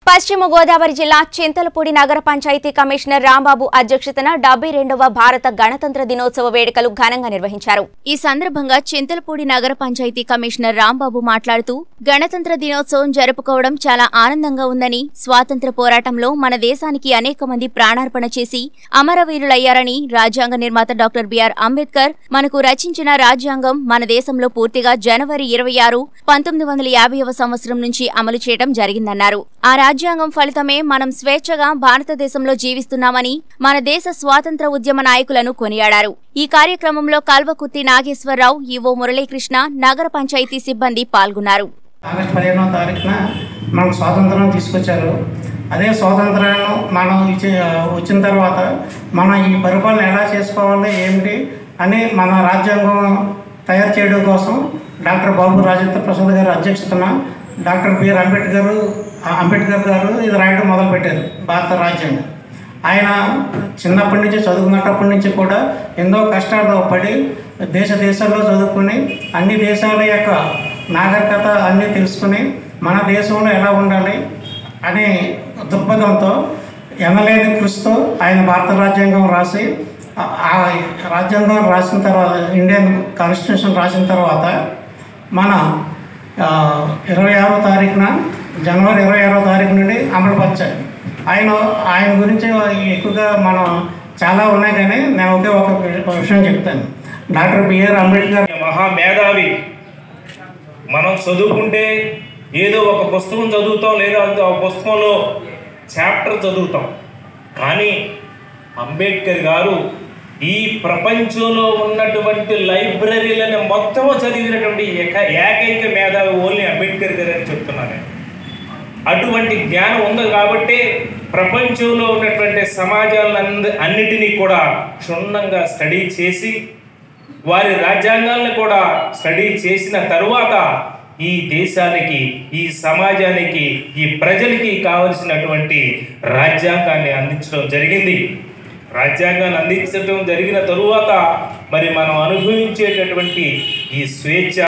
పశ్చిమ గోదావరి జిల్లా చింతలపూడి నగర పంచాయతీ కమిషనర్ రాంబాబు అధ్యక్షతన డెబ్బై రెండవ భారత గణతంత్ర దినోత్సవ వేడుకలు ఘనంగా నిర్వహించారు ఈ సందర్భంగా చింతలపూడి నగర పంచాయతీ కమిషనర్ రాంబాబు మాట్లాడుతూ గణతంత్ర దినోత్సవం జరుపుకోవడం చాలా ఆనందంగా ఉందని స్వాతంత్ర పోరాటంలో మన దేశానికి అనేక మంది ప్రాణార్పణ చేసి అమరవీరులయ్యారని రాజ్యాంగ నిర్మాత డాక్టర్ బిఆర్ అంబేద్కర్ మనకు రచించిన రాజ్యాంగం మన దేశంలో పూర్తిగా జనవరి ఇరవై ఆరు పంతొమ్మిది వందల యాభైవ సంవత్సరం నుంచి అమలు చేయడం జరిగిందన్నారు ఆ రాజ్యాంగం ఫలితమే మనం స్వేచ్ఛగా భారతదేశంలో జీవిస్తున్నామని మన దేశ స్వాతంత్ర ఉద్యమ నాయకులను కొనియాడారు ఈ కార్యక్రమంలో కల్వకుర్తి నాగేశ్వరరావు ఈవో మురళీకృష్ణ నగర పంచాయతీ సిబ్బంది పాల్గొన్నారు ఆగస్టు పదిహేనవ తారీఖున మనకు స్వాతంత్రం తీసుకొచ్చారు అదే స్వాతంత్రాన్ని మనం ఇచ్చి వచ్చిన తర్వాత మనం ఈ పరిపాలన ఎలా చేసుకోవాలి ఏమిటి అని మన రాజ్యాంగం తయారు చేయడం కోసం డాక్టర్ బాబు రాజేంద్ర ప్రసాద్ గారి అధ్యక్షతన డాక్టర్ బిఆర్ అంబేద్కర్ అంబేద్కర్ గారు ఇది రాయడం మొదలుపెట్టారు భారత రాజ్యాంగం ఆయన చిన్నప్పటి నుంచి చదువుకున్నప్పటి నుంచి కూడా ఎన్నో కష్టాలు పడి దేశ దేశాల్లో చదువుకుని అన్ని దేశాల యొక్క నాగరికత అన్నీ తెలుసుకుని మన దేశంలో ఎలా ఉండాలి అనే దృక్పథంతో ఎనలేని కృషితో ఆయన భారత రాజ్యాంగం రాసి ఆ- ఆ రాజ్యాంగం రాసిన తర్వాత ఇండియన్ కాన్స్టిట్యూషన్ రాసిన తర్వాత మన ఆ, ఇరవై ఆరో తారీఖున జనవరి ఇరవై ఆరో తారీఖు నుండి అమలుపరిచారు ఆయన ఆయన గురించి ఎక్కువగా మనం చాలా ఉన్నాయి కానీ నేను ఒకే ఒక వి- విషయం చెప్తాను డాక్టర్ బిఆర్ అంబేద్కర్ మహామేధావి మనం చదువుకుంటే ఏదో ఒక పుస్తకం చదువుతాం లేదా ఆ పుస్తకంలో చాప్టర్ చదువుతాం కానీ అంబేద్కర్ గారు ఈ ప్రపంచంలో ఉన్నటువంటి లైబ్రరీలను మొత్తం చదివినటువంటి ఏక ఏకైక మేధావి ఓన్లీ అంబేద్కర్ గారు అని చెప్తున్నాను నేను. అటువంటి జ్ఞానం ఉంది కాబట్టి ప్రపంచంలో ఉన్నటువంటి సమాజాలను అన్నిటినీ కూడా క్షుణ్ణంగా స్టడీ చేసి వారి రాజ్యాంగాలను కూడా స్టడీ చేసిన తరువాత ఈ దేశానికి ఈ సమాజానికి ఈ ప్రజలకి కావలసినటువంటి రాజ్యాంగాన్ని అందించడం జరిగింది రాజ్యాంగాన్ని అందించడం జరిగిన తరువాత మరి మనం అనుభవించేటటువంటి ఈ స్వేచ్ఛ